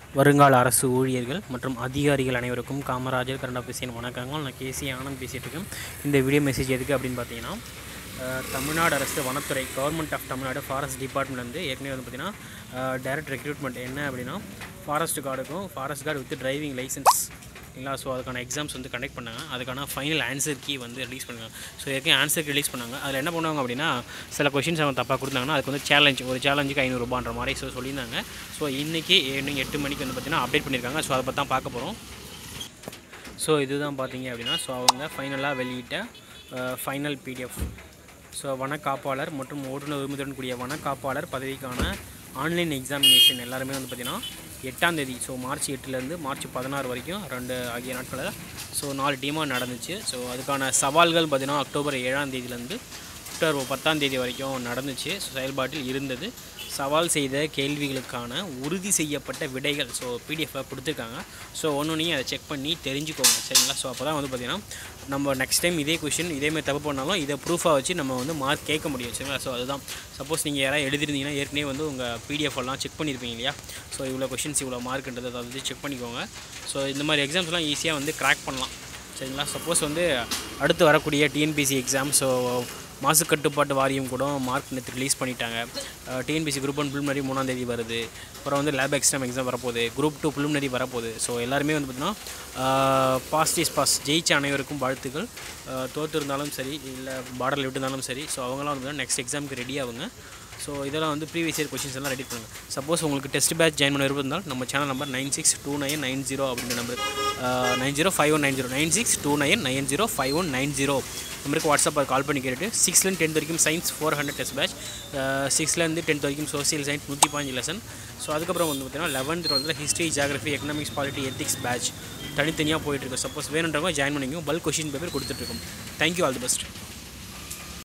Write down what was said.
வருங்கால அரசு ஊழியர்கள் மற்றும் அதிகாரிகள் அனைவருக்கும் காமராஜர் கரண்ட் ஆஃபீஸின் வணக்கங்கள் நான் கேசி ஆனந்த் பேசிகிட்டு இருக்கேன் இந்த வீடியோ மெசேஜ் எதுக்கு அப்படின்னு பார்த்தீங்கன்னா அஹ், தமிழ்நாடு அரசு வனத்துறை கவர்மெண்ட் ஆஃப் தமிழ்நாடு ஃபாரஸ்ட் டிபார்ட்மெண்ட்லேருந்து ஏற்கனவே வந்து பார்த்தீங்கன்னா டைரக்ட் ரெக்ரூட்மெண்ட் என்ன அப்படின்னா ஃபாரஸ்ட் கார்டுக்கும் forest guard with driving licence இல்லைங்களா ஸோ அதுக்கான எக்ஸாம்ஸ் வந்து கண்டக்ட் பண்ணாங்க அதுக்கான ஃபைனல் ஆன்சர் கீ வந்து ரிலீஸ் பண்ணாங்க ஸோ ஏற்கனவே ஆன்சர் ரிலீஸ் பண்ணாங்க அதில் என்ன பண்ணுவாங்க அப்படின்னா சில கொஷின்ஸ் அவங்க தப்பாக கொடுத்தாங்கன்னா அதுக்கு வந்து சேலஞ்ச் ஒரு சேலஞ்சுக்கு ஐநூறுரூபான்ற மாதிரி ஸோ சொல்லியிருந்தாங்க ஸோ இன்றைக்கி ஈவினிங் எட்டு மணிக்கு வந்து பார்த்தீங்கன்னா அப்டேட் பண்ணியிருக்காங்க ஸோ அதை பற்றி தான் பார்க்க போகிறோம் ஸோ இதுதான் பார்த்தீங்க அப்படின்னா ஸோ அவங்க ஃபைனலாக வெளியிட்ட ஃபைனல் பிடிஎஃப் ஸோ வனக்காப்பாளர் மற்றும் ஓட்டுநர் உரிமத்துடன் கூடிய வனக்காப்பாளர் பதவிக்கான ஆன்லைன் எக்ஸாமினேஷன் எல்லாருமே வந்து பார்த்திங்கன்னா எட்டாம் தேதி ஸோ மார்ச் எட்டுலேருந்து மார்ச் பதினாறு வரைக்கும் ரெண்டு ஆகிய நாட்களில் ஸோ நாலு டீமாக நடந்துச்சு ஸோ அதுக்கான சவால்கள் பார்த்திங்கன்னா அக்டோபர் ஏழாம் தேதியிலேருந்து அக்டோபர் பத்தாம் தேதி வரைக்கும் நடந்துச்சு ஸோ செயல்பாட்டில் இருந்தது சவால் செய்த கேள்விகளுக்கான உறுதி செய்யப்பட்ட விடைகள் ஸோ பிடிஎஃபில் கொடுத்துருக்காங்க ஸோ ஒன்று அதை செக் பண்ணி தெரிஞ்சுக்கோங்க சரிங்களா ஸோ அப்போ தான் வந்து பார்த்திங்கன்னா நம்ம நெக்ஸ்ட் டைம் இதே கொஷின் இதேமாதிரி தப்பு பண்ணாலும் இதை ப்ரூஃபாக வச்சு நம்ம வந்து மார்க் கேட்க முடியும் சரிங்களா ஸோ அதுதான் சப்போஸ் நீங்கள் யாராவது எழுதிருந்தீங்கன்னா ஏற்கனவே வந்து உங்கள் பிடிஎஃப் எல்லாம் செக் பண்ணியிருப்பீங்க இல்லையா ஸோ இவ்வளோ கொஷின்ஸ் இவ்வளோ மார்க்ன்றது அதை வந்து செக் பண்ணிக்கோங்க ஸோ இந்த மாதிரி எக்ஸாம்ஸ்லாம் ஈஸியாக வந்து கிராக் பண்ணலாம் சரிங்களா சப்போஸ் வந்து அடுத்து வரக்கூடிய டிஎன்பிசி எக்ஸாம் ஸோ மாசு கட்டுப்பாட்டு வாரியம் கூட மார்க் நேற்று ரிலீஸ் பண்ணிட்டாங்க டிஎன்பிசி குரூப் ஒன் ப்ரிலிமினரி மூணாம் தேதி வருது அப்புறம் வந்து லேப் எக்ஸாம் எக்ஸாம் வரப்போகுது குரூப் டூ ப்ரிலிமினரி வரப்போகுது ஸோ எல்லாருமே வந்து பார்த்திங்கன்னா பாஸ் இஸ் பாஸ் ஜெயிச்ச அனைவருக்கும் வாழ்த்துக்கள் தோற்று இருந்தாலும் சரி இல்லை பார்டரில் விட்டுருந்தாலும் சரி ஸோ அவங்களாம் வந்து நெக்ஸ்ட் எக்ஸாமுக்கு ரெடி ஆகுங்க ஸோ இதெல்லாம் வந்து ப்ரீவியஸ் இயர் கொஷின்ஸ் எல்லாம் ரெடி பண்ணுங்கள் சப்போஸ் உங்களுக்கு டெஸ்ட் பேட்ச் ஜாயின் பண்ண விருப்பம் இருந்தால் நம்ம channel number nine six two nine nine zero அப்படின்ற number nine zero five one nine zero nine six two nine nine zero five one nine zero நம்பருக்கு வாட்ஸ்அப்பில் கால் பண்ணி கேட்டுட்டு சிக்ஸ்லேருந்து டென்த் வரைக்கும் science four hundred test batch சிக்ஸ்லேருந்து tenth வரைக்கும் social science நூற்றி பாஞ்சு லெசன் ஸோ அதுக்கப்புறம் வந்து பார்த்தீங்கன்னா லெவன்த் டுவெல்த்தில் history geography economics polity ethics batch தனித்தனியாக போயிட்டுருக்கு சப்போஸ் வேணுன்றவங்க ஜாயின் பண்ணிக்கோங்க பல்க் கொஷின் பேப்பர் கொடுத்துட்ருக்கோம் தேங்க்யூ ஆல் தி பெஸ்ட்